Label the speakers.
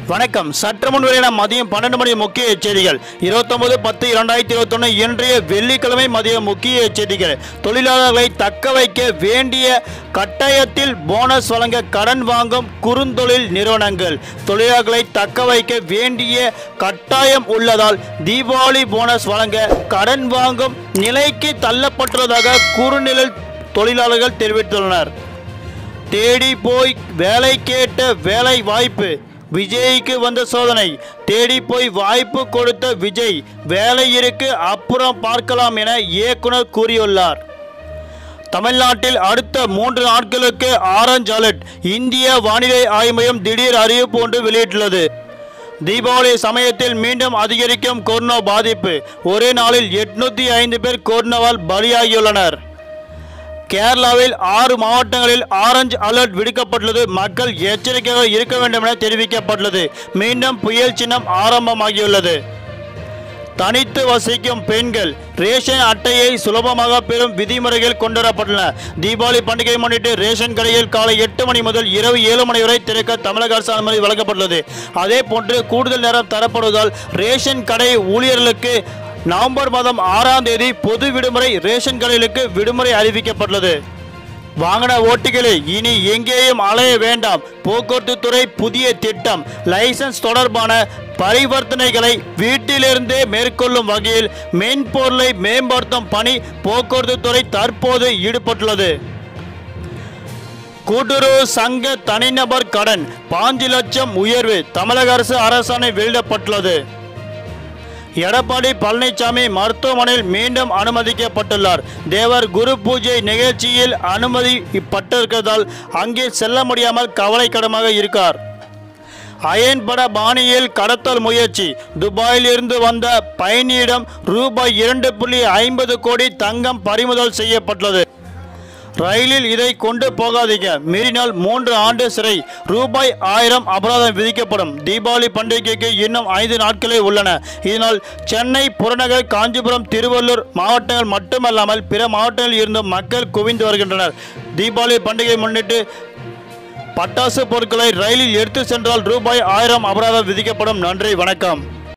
Speaker 1: வணக்கம் சற்று முன் வெளியான மதியம் பன்னெண்டு மணி முக்கிய செய்திகள் இருபத்தொன்பது பத்து இரண்டாயிரத்தி இருபத்தொன்னு இன்றைய வெள்ளிக்கிழமை மதிய முக்கிய செய்திகள் தொழிலாளர்களை தக்க வைக்க வேண்டிய கட்டாயத்தில் போனஸ் வழங்க கடன் வாங்கும் குறுந்தொழில் நிறுவனங்கள் தொழிலாளர்களை தக்க வைக்க வேண்டிய கட்டாயம் உள்ளதால் தீபாவளி போனஸ் வழங்க கடன் வாங்கும் நிலைக்கு தள்ளப்பட்டுள்ளதாக குறுநிழல் தொழிலாளர்கள் தெரிவித்துள்ளனர் தேடி போய் வேலை கேட்ட வேலை வாய்ப்பு விஜய்க்கு வந்த சோதனை தேடி போய் வாய்ப்பு கொடுத்த விஜய் வேலை இருக்கு அப்புறம் பார்க்கலாம் என இயக்குனர் கூறியுள்ளார் தமிழ்நாட்டில் அடுத்த மூன்று நாட்களுக்கு ஆரஞ்ச் அலர்ட் இந்திய வானிலை ஆய்வு மையம் திடீர் அறிவிப்பு ஒன்று வெளியிட்டுள்ளது தீபாவளி சமயத்தில் மீண்டும் அதிகரிக்கும் கொரோனா பாதிப்பு ஒரே நாளில் எட்நூத்தி ஐந்து பேர் கொரோனாவால் பலியாகியுள்ளனர் கேரளாவில் ஆறு மாவட்டங்களில் ஆரஞ்சு அலர்ட் விடுக்கப்பட்டுள்ளது மக்கள் எச்சரிக்கையாக இருக்க வேண்டும் என தெரிவிக்கப்பட்டுள்ளது மீண்டும் புயல் சின்னம் ஆரம்பமாகியுள்ளது தனித்து வசிக்கும் பெண்கள் ரேஷன் அட்டையை சுலபமாக பெறும் விதிமுறைகள் கொண்டுவரப்பட்டுள்ளன தீபாவளி பண்டிகையை முன்னிட்டு ரேஷன் கடையில் காலை எட்டு மணி முதல் இரவு ஏழு மணி வரை திறக்க தமிழக அரசு அனுமதி வழங்கப்பட்டுள்ளது அதே போன்று கூடுதல் நேரம் தரப்படுவதால் ரேஷன் கடை ஊழியர்களுக்கு நவம்பர் மாதம் ஆறாம் தேதி பொது விடுமுறை ரேஷன் கடைகளுக்கு விடுமுறை அறிவிக்கப்பட்டுள்ளது வாகன ஓட்டிகளே இனி எங்கேயும் அலைய வேண்டாம் போக்குவரத்து துறை புதிய திட்டம் லைசன்ஸ் தொடர்பான பரிவர்த்தனைகளை வீட்டிலிருந்தே மேற்கொள்ளும் வகையில் மென்பொருளை மேம்படுத்தும் பணி போக்குவரத்து துறை தற்போது ஈடுபட்டுள்ளது கூட்டுறவு சங்க தனிநபர் கடன் பாஞ்சு லட்சம் உயர்வு தமிழக அரசு அரசாணை வெளியிடப்பட்டுள்ளது எடப்பாடி பழனிசாமி மருத்துவமனையில் மீண்டும் அனுமதிக்கப்பட்டுள்ளார் தேவர் குரு பூஜை நிகழ்ச்சியில் அனுமதிப்பட்டிருக்கிறதால் அங்கே செல்ல முடியாமல் கவலைக்கிடமாக இருக்கார் அயன் பட பாணியில் கடத்தல் முயற்சி துபாயிலிருந்து வந்த பயணியிடம் ரூபாய் இரண்டு புள்ளி ஐம்பது கோடி தங்கம் பறிமுதல் செய்யப்பட்டுள்ளது ரயிலில் இதை கொண்டு போகாதீங்க மீறினால் மூன்று ஆண்டு சிறை ரூபாய் ஆயிரம் அபராதம் விதிக்கப்படும் தீபாவளி பண்டிகைக்கு இன்னும் ஐந்து நாட்களே உள்ளன இதனால் சென்னை புறநகர் காஞ்சிபுரம் திருவள்ளூர் மாவட்டங்கள் மட்டுமல்லாமல் பிற மாவட்டங்களில் இருந்தும் மக்கள் குவிந்து வருகின்றனர் தீபாவளி பண்டிகை முன்னிட்டு பட்டாசு பொருட்களை ரயிலில் எடுத்து சென்றால் ரூபாய் ஆயிரம் அபராதம் விதிக்கப்படும் நன்றி வணக்கம்